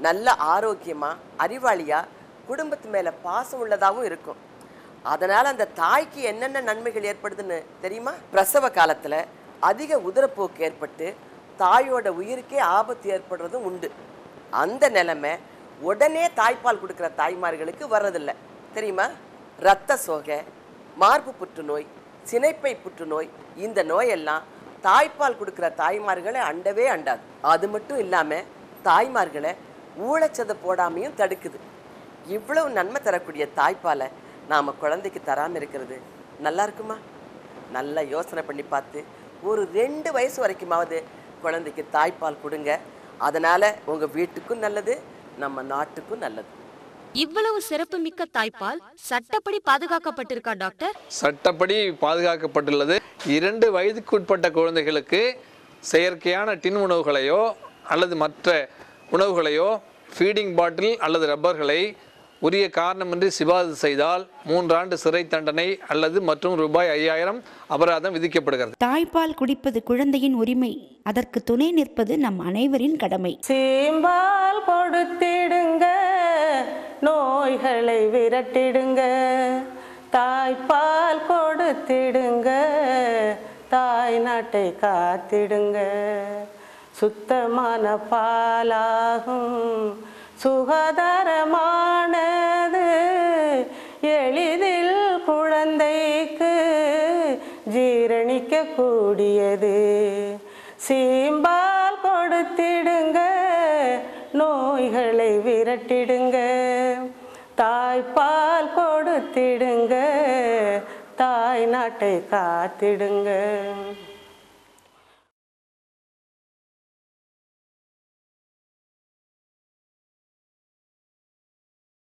நல்ல ஆரோக்கியமா அறிவாளியா குடும்பத்து மேல பாசம் உள்ளதாகவும் இருக்கும் அதனால அந்த தாய்க்கு என்னென்ன நன்மைகள் ஏற்படுதுன்னு தெரியுமா பிரசவ காலத்துல அதிக உதரப்போக்கு ஏற்பட்டு தாயோட உயிருக்கே ஆபத்து ஏற்படுறதும் உண்டு அந்த நிலைமை உடனே தாய்ப்பால் கொடுக்குற தாய்மார்களுக்கு வர்றதில்ல தெரியுமா இரத்த சோகை மார்பு புற்றுநோய் சினைப்பை புற்றுநோய் இந்த நோயெல்லாம் தாய்ப்பால் கொடுக்குற தாய்மார்களை அண்டவே அண்டாது அது மட்டும் இல்லாம தாய்மார்களை ஊழச்சதை போடாமையும் தடுக்குது இவ்வளவு நன்மை தரக்கூடிய தாய்ப்பாலை நாம குழந்தைக்கு தராம இருக்கிறது நல்லா இருக்குமா நல்லா யோசனை பண்ணி பார்த்து ஒரு ரெண்டு வயசு வரைக்குமாவது குழந்தைக்கு தாய்ப்பால் கொடுங்க அதனால உங்க வீட்டுக்கும் நல்லது நம்ம நாட்டுக்கும் நல்லது இவ்வளவு சிறப்புமிக்க தாய்ப்பால் சட்டப்படி பாதுகாக்கப்பட்டிருக்கா டாக்டர் சட்டப்படி பாதுகாக்கப்பட்டுள்ளது இரண்டு வயதுக்குட்பட்ட குழந்தைகளுக்கு செயற்கையான டின் உணவுகளையோ அல்லது மற்ற உணவுகளையோ ஃபீடிங் பாட்டில் அல்லது ரப்பர்களை உரிய காரணமின்றி சிபாரிசு செய்தால் மூன்றாண்டு சிறை தண்டனை அல்லது மற்றும் ரூபாய் ஐயாயிரம் அபராதம் விதிக்கப்படுகிறது தாய்ப்பால் குடிப்பது குழந்தையின் உரிமை அதற்கு துணை நிற்பது நம் அனைவரின் கடமை சீம்பால் கொடுத்திடுங்க நோய்களை விரட்டிடுங்க தாய்ப்பால் கொடுத்திடுங்க தாய் நாட்டை காத்திடுங்க சுத்தமான பாலாகும் சுகாதாரமானது எளிதில் குழந்தைக்கு ஜீரணிக்க கூடியது சீம்பால் கொடுத்திடுங்க நோய்களை விரட்டிடுங்க தாய்ப்பால் கொடுத்திடுங்க தாய் நாட்டை காத்திடுங்க